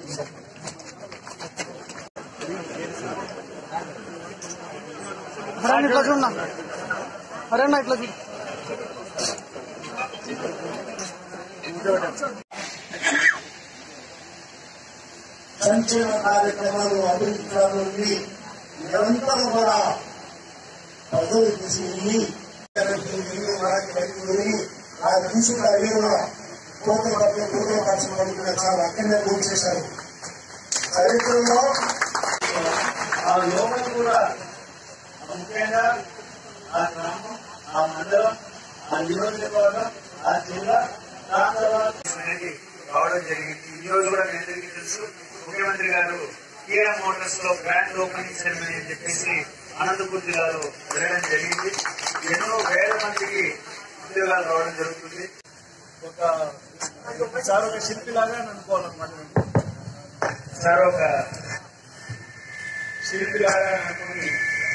అరే ఇట్లా చూడన్నా అరే అన్న ఇట్లా చూడు సంక్షేమ కార్యక్రమాలు అభివృద్ధి నుండి నిరంతరం కూడా ప్రజలు తీసుకుని ఆ తీసుకున్న అడిగిన కోట్ల పట్ల కోట్ల ఖర్చు పడుకున్న చాలా అక్కడనే పూర్తి చేశారు చరిత్రలో ఆ లోపల కూడా ముఖ్యంగా ఆ గ్రామం ఆ మండలం ఆ నియోజకవర్గం ఆ జిల్లా ప్రాంతాలకు అనేది రావడం జరిగింది ఈ రోజు కూడా మీ అందరికీ తెలుసు ముఖ్యమంత్రి గారు కియా మోటార్స్ లో గ్రాండ్ ఓపెనింగ్ సెరమనీ అని చెప్పేసి అనంతపూర్ జిల్లాలో జరగడం జరిగింది ఎన్నో వేల మందికి ఉద్యోగాలు రావడం జరుగుతుంది ఒక సార్ ఒక శిల్పిలాగా అనుకోవాలన్నమాట సార్ ఒక శిల్పిలాగా అనుకుని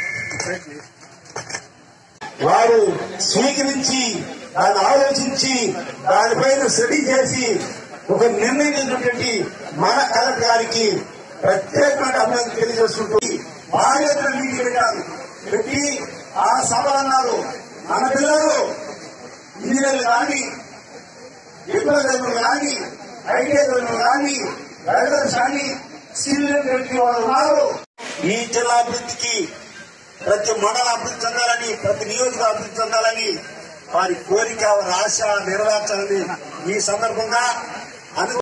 వారు స్వీకరించి దాన్ని ఆలోచించి దానిపైన స్టడీ చేసి ఒక నిర్ణయించినటువంటి మన కలెక్టర్ గారికి ప్రత్యేకమైన అభినందన తెలియజేస్తుంటూ బాధ్యతలు మీకు పెట్టారు పెట్టి ఆ సభలు అన్నారు మన పిల్లలు ఇంజనీర్లు కానీ విప్లవం కానీ ఐటీఐలు కానీ వెల్డర్స్ కానీ సివిల్ వాళ్ళు ఉన్నారు ఈ జిల్లా అభివృద్ధికి ప్రతి మండల అభివృద్ధి చెందాలని ప్రతి నియోజక అభివృద్ధి చెందాలని వారి కోరిక వారి ఆశ నెరవేర్చాలని ఈ సందర్భంగా అను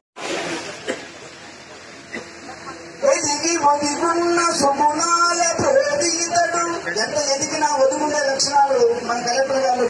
ఎదిగి ఒదిగున్న సుగుణాల ప్రేరితడు ఎంత ఎదిగినా ఒదుగుండే లక్షణాలు మన కలెక్టర్ గారు